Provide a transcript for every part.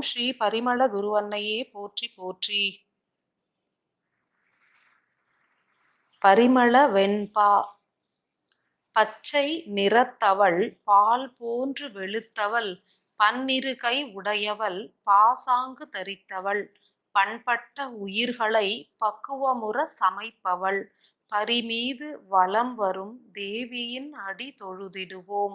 ஓம் ஸ்ரீ பரிமள குருவன்னையே போற்றி போற்றி பரிமள வெண்பா பச்சை நிறத்தவள் பால் போன்று வெளுத்தவள் பன்னிரு கை உடையவள் பாசாங்கு தரித்தவள் பண்பட்ட உயிர்களை பக்குவமுற சமைப்பவள் பரிமீது வலம் வரும் தேவியின் அடி தொழுதிடுவோம்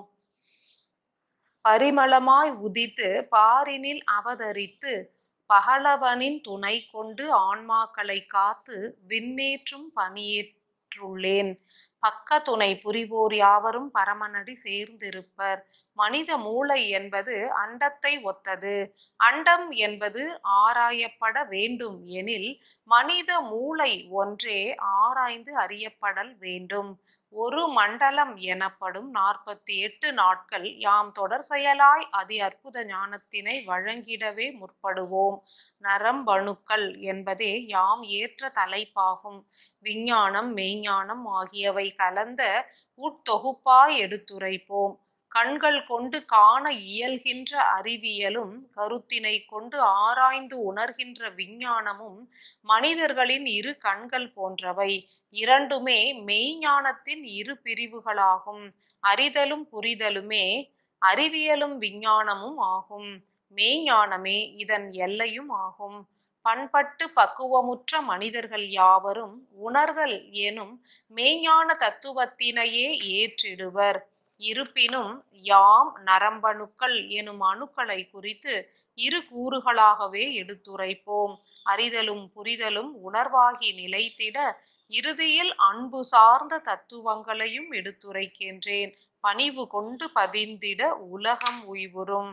பரிமளமாய் உதித்து பாரினில் அவதரித்து பகலவனின் துணை கொண்டு ஆன்மாக்களை காத்து விண்ணேற்றும் பணியேற்றுள்ளேன் பக்க துணை புரிவோர் யாவரும் பரமனடி சேர்ந்திருப்பர் மனித மூளை என்பது அண்டத்தை ஒத்தது அண்டம் என்பது ஆராயப்பட வேண்டும் எனில் மனித மூளை ஒன்றே ஆராய்ந்து அறியப்படல் வேண்டும் ஒரு மண்டலம் எனப்படும் நாற்பத்தி எட்டு நாட்கள் யாம் தொடர் செயலாய் அதி அற்புத ஞானத்தினை வழங்கிடவே முற்படுவோம் நரம்பணுக்கள் என்பதே யாம் ஏற்ற தலைப்பாகும் விஞ்ஞானம் மெய்ஞானம் ஆகியவை கலந்த உட்தொகுப்பாய் எடுத்துரைப்போம் கண்கள் கொண்டு காண இயல்கின்ற அறிவியலும் கருத்தினை கொண்டு ஆராய்ந்து உணர்கின்ற விஞ்ஞானமும் மனிதர்களின் இரு கண்கள் போன்றவை இரண்டுமே மெய்ஞானத்தின் இரு பிரிவுகளாகும் அறிதலும் புரிதலுமே அறிவியலும் விஞ்ஞானமும் ஆகும் மெய்ஞானமே இதன் எல்லையும் ஆகும் பண்பட்டு பக்குவமுற்ற மனிதர்கள் யாவரும் உணர்தல் எனும் மெய்ஞான தத்துவத்தினையே ஏற்றிடுவர் இருப்பினும் யாம் நரம்பணுக்கள் எனும் அணுக்களை குறித்து இரு கூறுகளாகவே எடுத்துரைப்போம் அறிதலும் புரிதலும் உணர்வாகி நிலைத்திட இறுதியில் அன்பு சார்ந்த தத்துவங்களையும் எடுத்துரைக்கின்றேன் பணிவு கொண்டு பதிந்திட உலகம் உய்வுறும்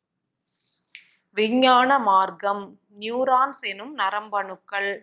விஞ்ஞான மார்க்கம் நியூரான்ஸ் எனும் நரம்பணுக்கள்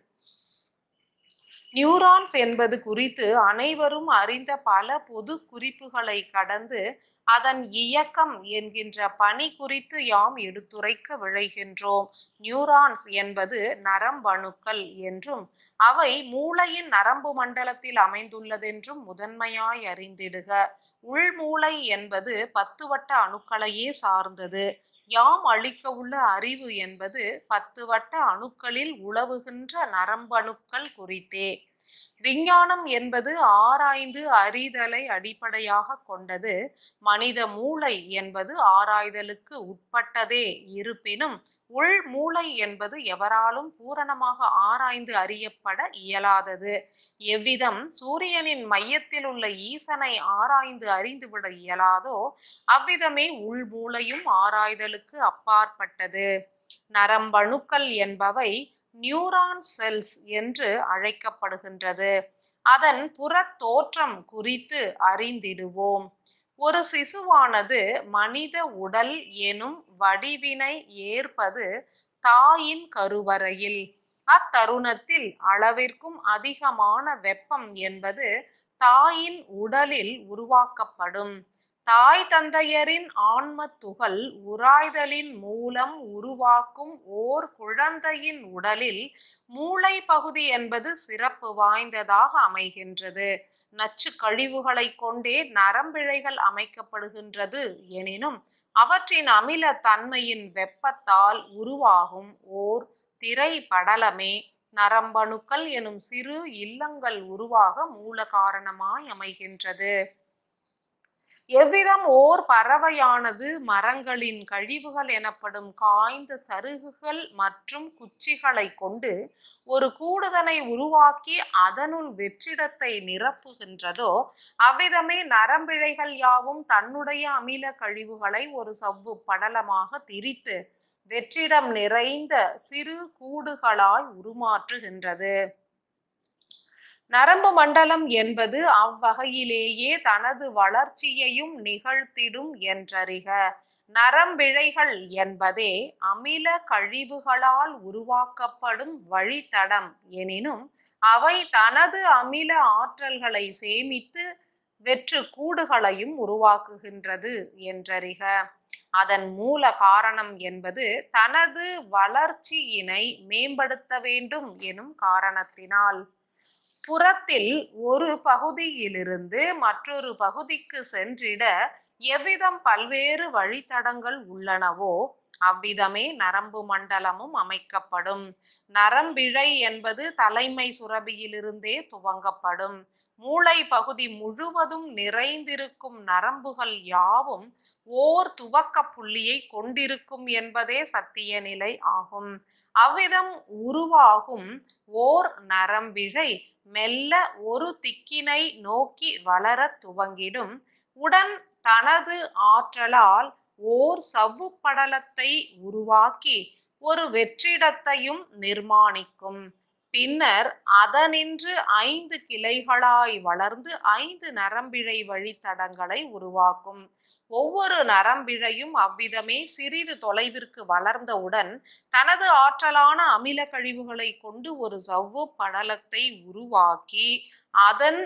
நியூரான்ஸ் என்பது குறித்து அனைவரும் அறிந்த பல பொது குறிப்புகளை கடந்து அதன் இயக்கம் என்கின்ற பணி குறித்து யாம் எடுத்துரைக்க விழைகின்றோம் நியூரான்ஸ் என்பது நரம்பணுக்கள் என்றும் அவை மூளையின் நரம்பு மண்டலத்தில் அமைந்துள்ளதென்றும் முதன்மையாய் அறிந்திடுக உள்மூளை என்பது பத்து வட்ட அணுக்களையே சார்ந்தது யாம் அளிக்க உள்ள அறிவு என்பது பத்து வட்ட அணுக்களில் உழவுகின்ற நரம்பணுக்கள் குறித்தே விஞ்ஞானம் என்பது ஆராய்ந்து அறிதலை அடிப்படையாக கொண்டது மனித மூளை என்பது ஆராய்தலுக்கு உட்பட்டதே இருப்பினும் உள் மூளை என்பது எவராலும் பூரணமாக ஆராய்ந்து அறியப்பட இயலாதது எவ்விதம் சூரியனின் மையத்தில் உள்ள ஈசனை ஆராய்ந்து அறிந்துவிட இயலாதோ அவ்விதமே உள் மூளையும் ஆராய்தலுக்கு அப்பாற்பட்டது நரம்பணுக்கள் என்பவை நியூரான் செல்ஸ் என்று அழைக்கப்படுகின்றது அதன் புற தோற்றம் குறித்து அறிந்திடுவோம் ஒரு சிசுவானது மனித உடல் எனும் வடிவினை ஏற்பது தாயின் கருவறையில் அத்தருணத்தில் அளவிற்கும் அதிகமான வெப்பம் என்பது தாயின் உடலில் உருவாக்கப்படும் தாய் தந்தையரின் ஆன்ம துகள் உராய்தலின் மூலம் உருவாக்கும் ஓர் குழந்தையின் உடலில் மூளை பகுதி என்பது சிறப்பு வாய்ந்ததாக அமைகின்றது நச்சு கழிவுகளை கொண்டே நரம்பிழைகள் அமைக்கப்படுகின்றது எனினும் அவற்றின் அமில தன்மையின் வெப்பத்தால் உருவாகும் ஓர் திரை படலமே நரம்பணுக்கள் எனும் சிறு இல்லங்கள் உருவாக மூல காரணமாய் அமைகின்றது எவ்விதம் ஓர் பறவையானது மரங்களின் கழிவுகள் எனப்படும் காய்ந்த சருகுகள் மற்றும் குச்சிகளை கொண்டு ஒரு கூடுதனை உருவாக்கி அதனுள் வெற்றிடத்தை நிரப்புகின்றதோ அவ்விதமே நரம்பிழைகள் யாவும் தன்னுடைய அமில கழிவுகளை ஒரு சவ்வு படலமாக திரித்து வெற்றிடம் நிறைந்த சிறு கூடுகளாய் உருமாற்றுகின்றது நரம்பு மண்டலம் என்பது அவ்வகையிலேயே தனது வளர்ச்சியையும் நிகழ்த்திடும் என்றறிக நரம்பிழைகள் என்பதே அமில கழிவுகளால் உருவாக்கப்படும் வழித்தடம் எனினும் அவை தனது அமில ஆற்றல்களை சேமித்து வெற்று கூடுகளையும் உருவாக்குகின்றது என்றறிக அதன் மூல காரணம் என்பது தனது வளர்ச்சியினை மேம்படுத்த வேண்டும் எனும் காரணத்தினால் புறத்தில் ஒரு பகுதியிலிருந்து மற்றொரு பகுதிக்கு சென்றிட எவ்விதம் பல்வேறு வழித்தடங்கள் உள்ளனவோ அவ்விதமே நரம்பு மண்டலமும் அமைக்கப்படும் நரம்பிழை என்பது தலைமை சுரபியிலிருந்தே துவங்கப்படும் மூளை பகுதி முழுவதும் நிறைந்திருக்கும் நரம்புகள் யாவும் ஓர் துவக்க புள்ளியை கொண்டிருக்கும் என்பதே சத்திய நிலை ஆகும் அவ்விதம் உருவாகும் ஓர் நரம்பிழை மெல்ல ஒரு திக்கினை நோக்கி வளரத் துவங்கிடும் உடன் தனது ஆற்றலால் ஓர் சவ்வு படலத்தை உருவாக்கி ஒரு வெற்றிடத்தையும் நிர்மாணிக்கும் பின்னர் அதனின்று ஐந்து கிளைகளாய் வளர்ந்து ஐந்து நரம்பிழை வழித்தடங்களை உருவாக்கும் ஒவ்வொரு நரம்பிழையும் அவ்விதமே சிறிது தொலைவிற்கு வளர்ந்தவுடன் தனது ஆற்றலான அமில கழிவுகளை கொண்டு ஒரு சவ்வு படலத்தை உருவாக்கி அதன்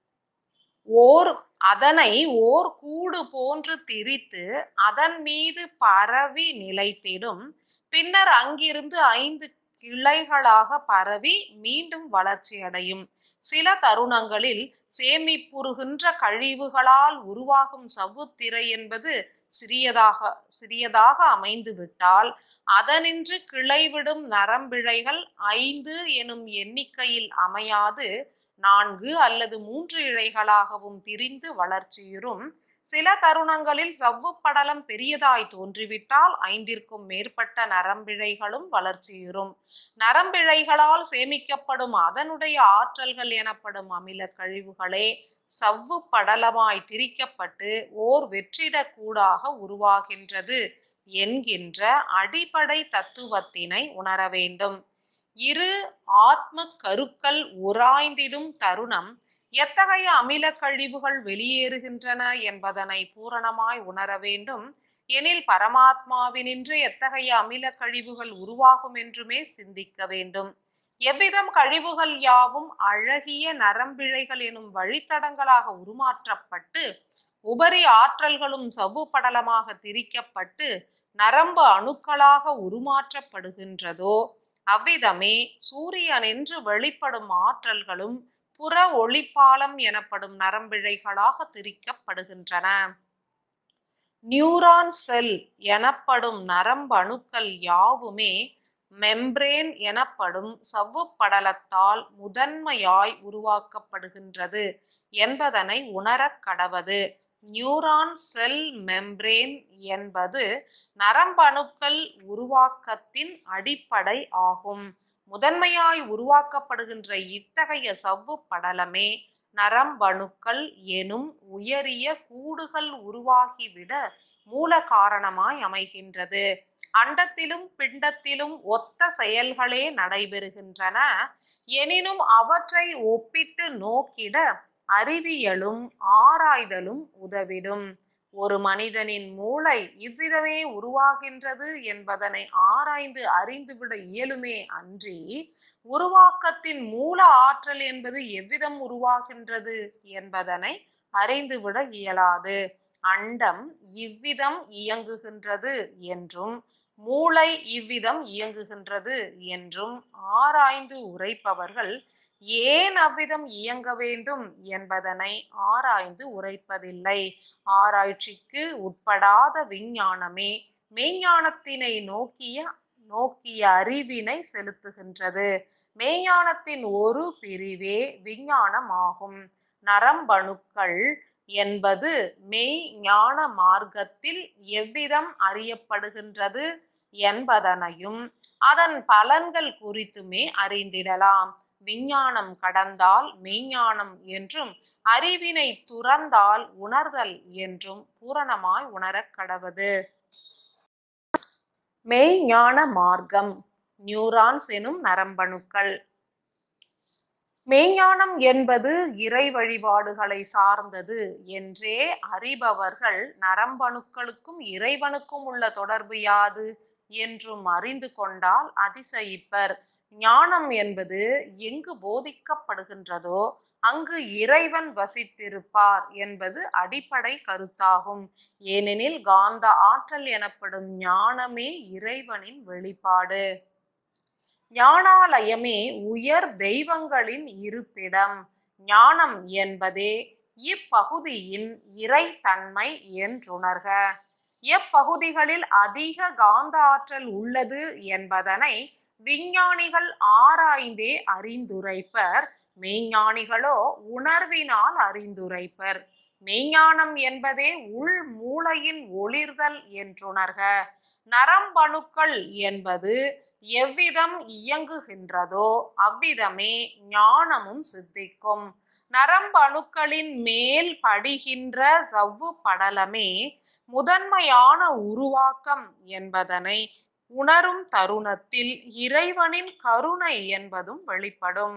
ஓர் அதனை ஓர் கூடு போன்று திரித்து அதன் மீது பரவி நிலைத்திடும் பின்னர் அங்கிருந்து ஐந்து கிளைகளாக பரவி மீண்டும் வளர்ச்சி அடையும் சில தருணங்களில் சேமிப்புறுகின்ற கழிவுகளால் உருவாகும் சவ்வுத்திரை என்பது சிறியதாக சிறியதாக அமைந்து விட்டால் அதனின்று கிளைவிடும் நரம்பிழைகள் ஐந்து எனும் எண்ணிக்கையில் அமையாது நான்கு அல்லது மூன்று இழைகளாகவும் பிரிந்து வளர்ச்சியுறும் சில தருணங்களில் சவ்வு படலம் பெரியதாய் தோன்றிவிட்டால் ஐந்திற்கும் மேற்பட்ட நரம்பிழைகளும் வளர்ச்சியுறும் நரம்பிழைகளால் சேமிக்கப்படும் அதனுடைய ஆற்றல்கள் எனப்படும் அமில கழிவுகளே சவ்வு படலமாய் திரிக்கப்பட்டு ஓர் வெற்றிட கூடாக உருவாகின்றது என்கின்ற அடிப்படை தத்துவத்தினை உணர வேண்டும் இரு ஆத்ம கருக்கள் உராய்ந்திடும் தருணம் எத்தகைய அமில கழிவுகள் வெளியேறுகின்றன என்பதனை பூரணமாய் உணர வேண்டும் எனில் பரமாத்மாவினின்று எத்தகைய அமில கழிவுகள் உருவாகும் என்றுமே சிந்திக்க வேண்டும் எவ்விதம் கழிவுகள் யாவும் அழகிய நரம்பிழைகள் எனும் வழித்தடங்களாக உருமாற்றப்பட்டு உபரி ஆற்றல்களும் சவ்வு படலமாக திரிக்கப்பட்டு நரம்பு அணுக்களாக உருமாற்றப்படுகின்றதோ அவ்விதமே சூரியனின்று வெளிப்படும் ஆற்றல்களும் புற ஒளிப்பாலம் எனப்படும் நரம்பிழைகளாக திரிக்கப்படுகின்றன நியூரான் செல் எனப்படும் நரம்பணுக்கள் யாவுமே மெம்ப்ரேன் எனப்படும் சவ்வு படலத்தால் முதன்மையாய் உருவாக்கப்படுகின்றது என்பதனை உணரக் கடவது நியூரான் செல் மெம்ப்ரேன் என்பது நரம்பணுக்கள் உருவாக்கத்தின் அடிப்படை ஆகும் முதன்மையாய் உருவாக்கப்படுகின்ற இத்தகைய சவ்வு படலமே நரம்பணுக்கள் எனும் உயரிய கூடுகள் உருவாகிவிட மூல காரணமாய் அமைகின்றது அண்டத்திலும் பிண்டத்திலும் ஒத்த செயல்களே நடைபெறுகின்றன எனினும் அவற்றை ஒப்பிட்டு நோக்கிட அறிவியலும் ஆராய்தலும் உதவிடும் ஒரு மனிதனின் மூளை இவ்விதமே உருவாகின்றது என்பதனை ஆராய்ந்து அறிந்துவிட இயலுமே அன்றி உருவாக்கத்தின் மூல ஆற்றல் என்பது எவ்விதம் உருவாகின்றது என்பதனை அறிந்துவிட இயலாது அண்டம் இவ்விதம் இயங்குகின்றது என்றும் மூளை இவ்விதம் இயங்குகின்றது என்றும் ஆராய்ந்து உரைப்பவர்கள் ஏன் அவ்விதம் இயங்க வேண்டும் என்பதனை ஆராய்ந்து உரைப்பதில்லை ஆராய்ச்சிக்கு உட்படாத விஞ்ஞானமே மெய்ஞானத்தினை நோக்கிய நோக்கிய அறிவினை செலுத்துகின்றது மெய்ஞானத்தின் ஒரு பிரிவே விஞ்ஞானமாகும் நரம்பணுக்கள் என்பது மெய் ஞான மார்க்கத்தில் எவ்விதம் அறியப்படுகின்றது என்பதனையும் அதன் பலன்கள் குறித்துமே அறிந்திடலாம் விஞ்ஞானம் கடந்தால் மெய்ஞானம் என்றும் அறிவினை துறந்தால் உணர்தல் என்றும் பூரணமாய் உணரக் கடவது மெய்ஞான மார்க்கம் நியூரான்ஸ் எனும் நரம்பணுக்கள் மெய்ஞானம் என்பது இறை வழிபாடுகளை சார்ந்தது என்றே அறிபவர்கள் நரம்பணுக்களுக்கும் இறைவனுக்கும் உள்ள தொடர்பு யாது என்றும் அறிந்து கொண்டால் அதிசயிப்பர் ஞானம் என்பது எங்கு போதிக்கப்படுகின்றதோ அங்கு இறைவன் வசித்திருப்பார் என்பது அடிப்படை கருத்தாகும் ஏனெனில் காந்த ஆற்றல் எனப்படும் ஞானமே இறைவனின் வெளிப்பாடு ஞானாலயமே உயர் தெய்வங்களின் இருப்பிடம் ஞானம் என்பதே இப்பகுதியின் இறைத்தன்மை என்றுணர்க எப்பகுதிகளில் அதிக காந்த ஆற்றல் உள்ளது என்பதனை விஞ்ஞானிகள் ஆராய்ந்தே அறிந்துரைப்பர் மெய்ஞானிகளோ உணர்வினால் அறிந்துரைப்பர் மெய்ஞானம் என்பதே உள் மூளையின் ஒளிர்தல் என்றுணர்க நரம்பணுக்கள் என்பது எவ்விதம் இயங்குகின்றதோ அவ்விதமே ஞானமும் சித்திக்கும் நரம்பணுக்களின் மேல் படிகின்ற சவ்வு படலமே முதன்மையான உருவாக்கம் என்பதனை உணரும் தருணத்தில் இறைவனின் கருணை என்பதும் வெளிப்படும்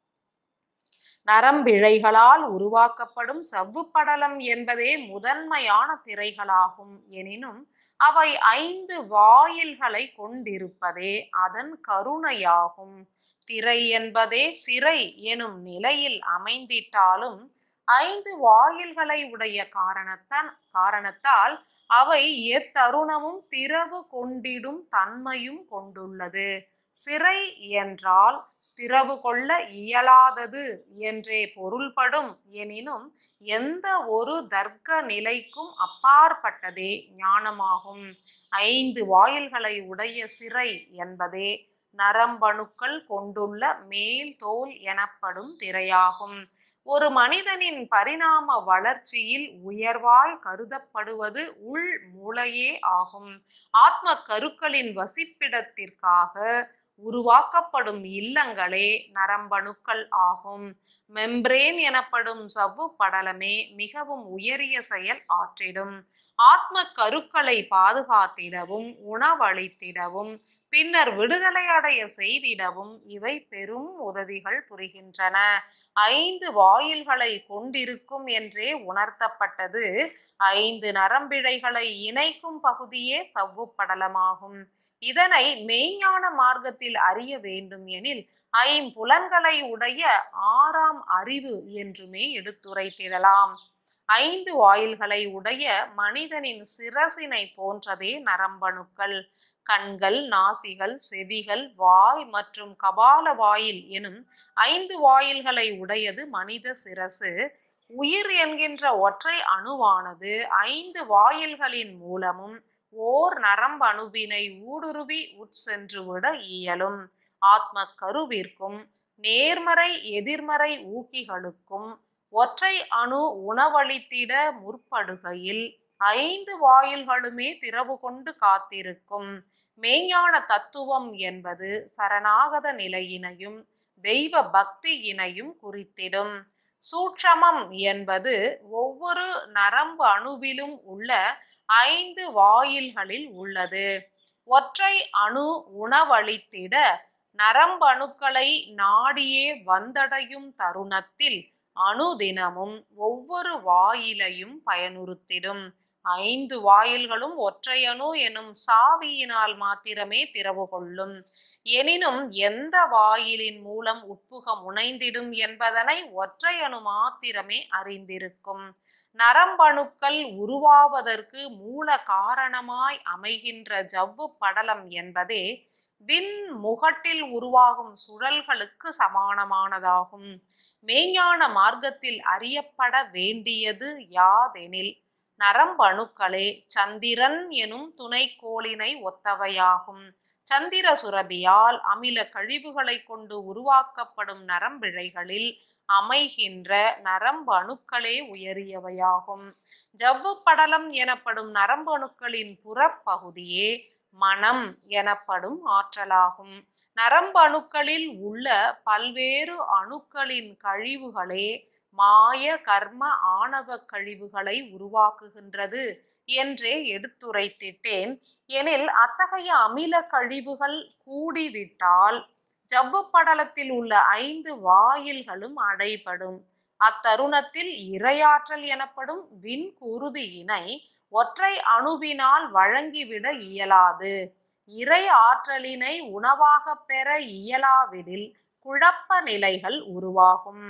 நரம்பிழைகளால் உருவாக்கப்படும் சவ்வு படலம் என்பதே முதன்மையான திரைகளாகும் எனினும் அவை ஐந்து வாயில்களை கொண்டிருப்பதே அதன் கருணையாகும் திரை என்பதே சிறை எனும் நிலையில் அமைந்திட்டாலும் ஐந்து வாயில்களை உடைய காரணத்தான் காரணத்தால் அவை எத்தருணமும் திறவு கொண்டிடும் தன்மையும் கொண்டுள்ளது சிறை என்றால் திறவு கொள்ள இயலாதது என்றே பொருள்படும் எனினும் எந்த ஒரு தர்க்க நிலைக்கும் அப்பாற்பட்டதே ஞானமாகும் ஐந்து வாயில்களை உடைய சிறை என்பதே நரம்பணுக்கள் கொண்டுள்ள மேல் தோல் எனப்படும் திரையாகும் ஒரு மனிதனின் பரிணாம வளர்ச்சியில் உயர்வாய் கருதப்படுவது உள் மூளையே ஆகும் ஆத்ம கருக்களின் வசிப்பிடத்திற்காக உருவாக்கப்படும் இல்லங்களே நரம்பணுக்கள் ஆகும் மெம்ப்ரேன் எனப்படும் சவ்வு படலமே மிகவும் உயரிய செயல் ஆற்றிடும் ஆத்ம கருக்களை பாதுகாத்திடவும் உணவளித்திடவும் பின்னர் விடுதலை அடைய செய்திடவும் இவை பெரும் உதவிகள் புரிகின்றன ஐந்து வாயில்களை கொண்டிருக்கும் என்றே உணர்த்தப்பட்டது ஐந்து நரம்பிழைகளை இணைக்கும் பகுதியே சவ்வு படலமாகும் இதனை மெய்ஞான மார்க்கத்தில் அறிய வேண்டும் எனில் ஐம்புலன்களை உடைய ஆறாம் அறிவு என்றுமே எடுத்துரைத்திடலாம் ஐந்து வாயில்களை உடைய மனிதனின் சிரசினை போன்றதே நரம்பணுக்கள் கண்கள் நாசிகள் செவிகள் வாய் மற்றும் கபால வாயில் எனும் ஐந்து வாயில்களை உடையது மனித சிரசு உயிர் என்கின்ற ஒற்றை அணுவானது ஐந்து வாயில்களின் மூலமும் ஓர் நரம்பணுவினை ஊடுருவி உட்சென்றுவிட இயலும் ஆத்ம கருவிற்கும் நேர்மறை எதிர்மறை ஊக்கிகளுக்கும் ஒற்றை அணு உணவளித்திட முற்படுகையில் ஐந்து வாயில்களுமே திறவு கொண்டு காத்திருக்கும் மெய்ஞான தத்துவம் என்பது சரணாகத நிலையினையும் தெய்வ பக்தியினையும் குறித்திடும் சூட்சமம் என்பது ஒவ்வொரு நரம்பு அணுவிலும் உள்ள ஐந்து வாயில்களில் உள்ளது ஒற்றை அணு உணவளித்திட நரம்பணுக்களை நாடியே வந்தடையும் தருணத்தில் அணுதினமும் ஒவ்வொரு வாயிலையும் பயனுறுத்திடும் ஐந்து வாயில்களும் ஒற்றையணு எனும் சாவியினால் மாத்திரமே திறவு கொள்ளும் எனினும் எந்த வாயிலின் மூலம் உட்புக முனைந்திடும் என்பதனை ஒற்றையணு மாத்திரமே அறிந்திருக்கும் நரம்பணுக்கள் உருவாவதற்கு மூல காரணமாய் அமைகின்ற ஜவ்வு படலம் என்பதே விண் முகட்டில் உருவாகும் சுழல்களுக்கு சமானமானதாகும் மெய்ஞான மார்க்கத்தில் அறியப்பட வேண்டியது யாதெனில் நரம்பணுக்களே சந்திரன் எனும் துணைக்கோளினை ஒத்தவையாகும் சந்திர சுரபியால் அமில கழிவுகளை கொண்டு உருவாக்கப்படும் நரம்பிழைகளில் அமைகின்ற நரம்பு அணுக்களே உயரியவையாகும் ஜவ்வு படலம் எனப்படும் நரம்பணுக்களின் புறப்பகுதியே மனம் எனப்படும் ஆற்றலாகும் நரம்பணுக்களில் உள்ள பல்வேறு அணுக்களின் கழிவுகளே மாய கர்ம ஆணவ கழிவுகளை உருவாக்குகின்றது என்றே எடுத்துரைத்திட்டேன் எனில் அத்தகைய அமில கழிவுகள் கூடிவிட்டால் ஜவ்வு படலத்தில் உள்ள ஐந்து வாயில்களும் அடைபடும் அத்தருணத்தில் இரையாற்றல் எனப்படும் விண்குருதியினை ஒற்றை அணுவினால் வழங்கிவிட இயலாது இறை ஆற்றலினை உணவாக பெற இயலாவிடில் குழப்ப நிலைகள் உருவாகும்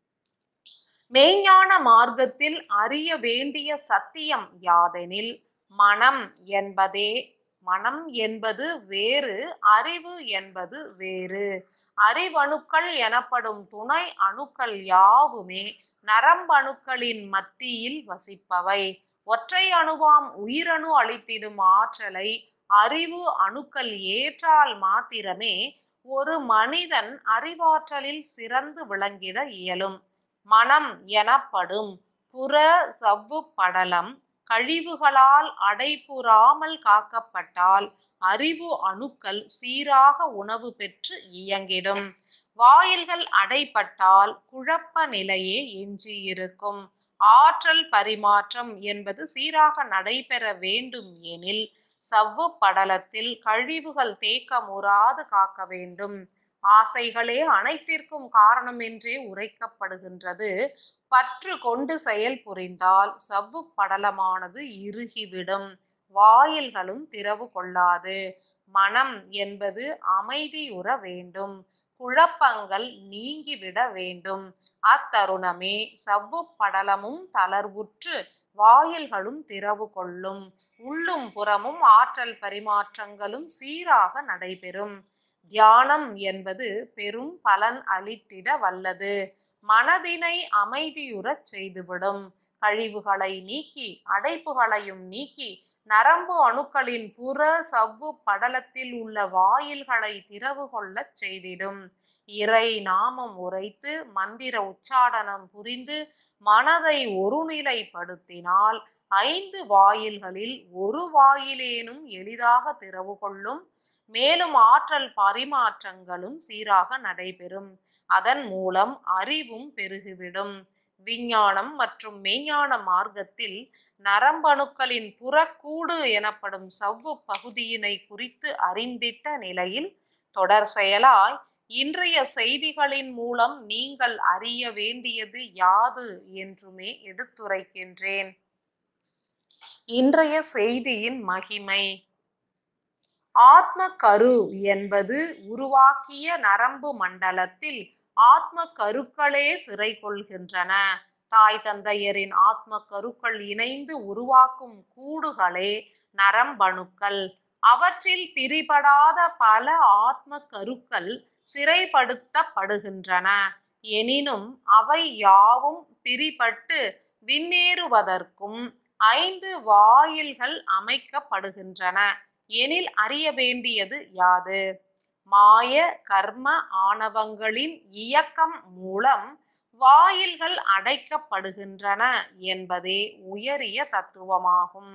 மெய்ஞான மார்க்கத்தில் அறிய வேண்டிய சத்தியம் யாதெனில் மனம் என்பதே மனம் என்பது வேறு அறிவு என்பது வேறு அறிவணுக்கள் எனப்படும் துணை அணுக்கள் யாவுமே நரம்பணுக்களின் மத்தியில் வசிப்பவை ஒற்றை அணுவாம் உயிரணு அளித்திடும் ஆற்றலை அறிவு அணுக்கள் ஏற்றால் மாத்திரமே ஒரு மனிதன் அறிவாற்றலில் சிறந்து விளங்கிட இயலும் மனம் எனப்படும் புற சவ்வு படலம் கழிவுகளால் அடைப்புறாமல் காக்கப்பட்டால் அறிவு அணுக்கள் சீராக உணவு பெற்று இயங்கிடும் வாயில்கள் அடைப்பட்டால் குழப்ப நிலையே எஞ்சியிருக்கும் ஆற்றல் பரிமாற்றம் என்பது சீராக நடைபெற வேண்டும் எனில் சவ்வு படலத்தில் கழிவுகள் தேக்கமுறாது காக்க வேண்டும் ஆசைகளே அனைத்திற்கும் காரணம் என்றே உரைக்கப்படுகின்றது பற்று கொண்டு செயல் புரிந்தால் சவ்வு படலமானது இறுகிவிடும் வாயில்களும் திறவு கொள்ளாது மனம் என்பது அமைதியுற வேண்டும் குழப்பங்கள் நீங்கிவிட வேண்டும் அத்தருணமே சவ்வு படலமும் தளர்வுற்று வாயில்களும் திறவு கொள்ளும் உள்ளும் புறமும் ஆற்றல் பரிமாற்றங்களும் சீராக நடைபெறும் தியானம் என்பது பெரும் பலன் அளித்திட வல்லது மனதினை அமைதியுறச் செய்துவிடும் கழிவுகளை நீக்கி அடைப்புகளையும் நீக்கி நரம்பு அணுக்களின் புற சவ்வு படலத்தில் உள்ள வாயில்களை திறவு கொள்ளச் செய்திடும் இறை நாமம் உரைத்து மந்திர உச்சாடனம் புரிந்து மனதை ஒருநிலைப்படுத்தினால் ஐந்து வாயில்களில் ஒரு வாயிலேனும் எளிதாக திறவு கொள்ளும் மேலும் ஆற்றல் பரிமாற்றங்களும் சீராக நடைபெறும் அதன் மூலம் அறிவும் பெருகிவிடும் விஞ்ஞானம் மற்றும் மெய்ஞான மார்க்கத்தில் நரம்பணுக்களின் புறக்கூடு எனப்படும் சவ்வு பகுதியினை குறித்து அறிந்திட்ட நிலையில் தொடர் செயலாய் இன்றைய செய்திகளின் மூலம் நீங்கள் அறிய வேண்டியது யாது என்றுமே எடுத்துரைக்கின்றேன் இன்றைய செய்தியின் மகிமை ஆத்ம கரு என்பது உருவாக்கிய நரம்பு மண்டலத்தில் ஆத்ம கருக்களே சிறை கொள்கின்றன தாய் தந்தையரின் ஆத்ம கருக்கள் இணைந்து உருவாக்கும் கூடுகளே நரம்பணுக்கள் அவற்றில் பிரிபடாத பல ஆத்ம கருக்கள் சிறைப்படுத்தப்படுகின்றன எனினும் அவை யாவும் பிரிபட்டு விண்ணேறுவதற்கும் ஐந்து வாயில்கள் அமைக்கப்படுகின்றன எனில் அறிய வேண்டியது யாது மாய கர்ம ஆணவங்களின் இயக்கம் மூலம் வாயில்கள் அடைக்கப்படுகின்றன என்பதே உயரிய தத்துவமாகும்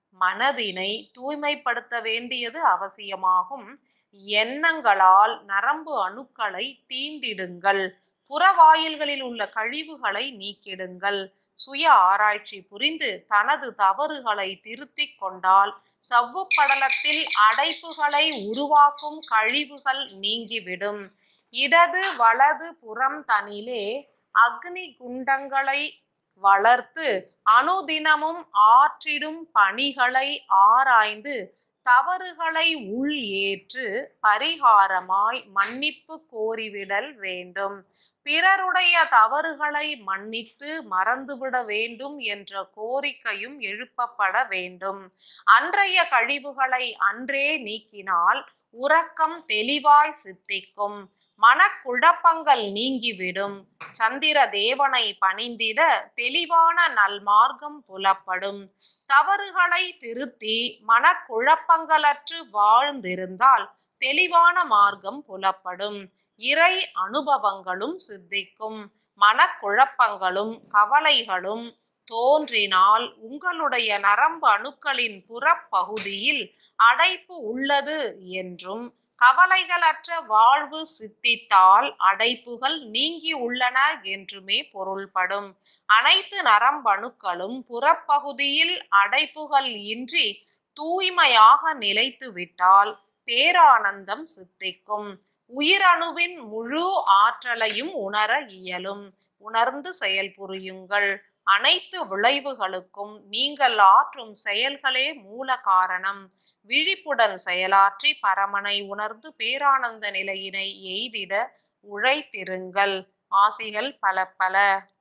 மனதினை தூய்மைப்படுத்த வேண்டியது அவசியமாகும் எண்ணங்களால் நரம்பு அணுக்களை தீண்டிடுங்கள் புறவாயில்களில் உள்ள கழிவுகளை நீக்கிடுங்கள் சுய ஆராய்ச்சி புரிந்து தனது தவறுகளை திருத்திக் கொண்டால் சவ்வு படலத்தில் அடைப்புகளை உருவாக்கும் கழிவுகள் நீங்கிவிடும் இடது வலது புறம் தனிலே அக்னி குண்டங்களை வளர்த்து அனுதினமும் ஆற்றிடும் பணிகளை ஆராய்ந்து தவறுகளை உள் ஏற்று பரிகாரமாய் மன்னிப்பு கோரிவிடல் வேண்டும் பிறருடைய தவறுகளை மன்னித்து மறந்துவிட வேண்டும் என்ற கோரிக்கையும் எழுப்பப்பட வேண்டும் அன்றைய கழிவுகளை அன்றே நீக்கினால் உறக்கம் தெளிவாய் சித்திக்கும் மனக்குழப்பங்கள் நீங்கிவிடும் சந்திர தேவனை பணிந்திட தெளிவான நல்மார்க்கம் புலப்படும் தவறுகளை திருத்தி மனக்குழப்பங்களற்று வாழ்ந்திருந்தால் தெளிவான மார்க்கம் புலப்படும் இறை அனுபவங்களும் சித்திக்கும் மனக்குழப்பங்களும் கவலைகளும் தோன்றினால் உங்களுடைய நரம்பு அணுக்களின் புறப்பகுதியில் அடைப்பு உள்ளது என்றும் கவலைகளற்ற வாழ்வு சித்தித்தால் அடைப்புகள் நீங்கி உள்ளன என்றுமே பொருள்படும் அனைத்து நரம்பணுக்களும் புறப்பகுதியில் அடைப்புகள் இன்றி தூய்மையாக நிலைத்து விட்டால் பேரானந்தம் சித்திக்கும் உயிரணுவின் முழு ஆற்றலையும் உணர இயலும் உணர்ந்து செயல்புரியுங்கள் அனைத்து விளைவுகளுக்கும் நீங்கள் ஆற்றும் செயல்களே மூல காரணம் விழிப்புடன் செயலாற்றி பரமனை உணர்ந்து பேரானந்த நிலையினை எய்திட உழைத்திருங்கள் ஆசிகள் பல பல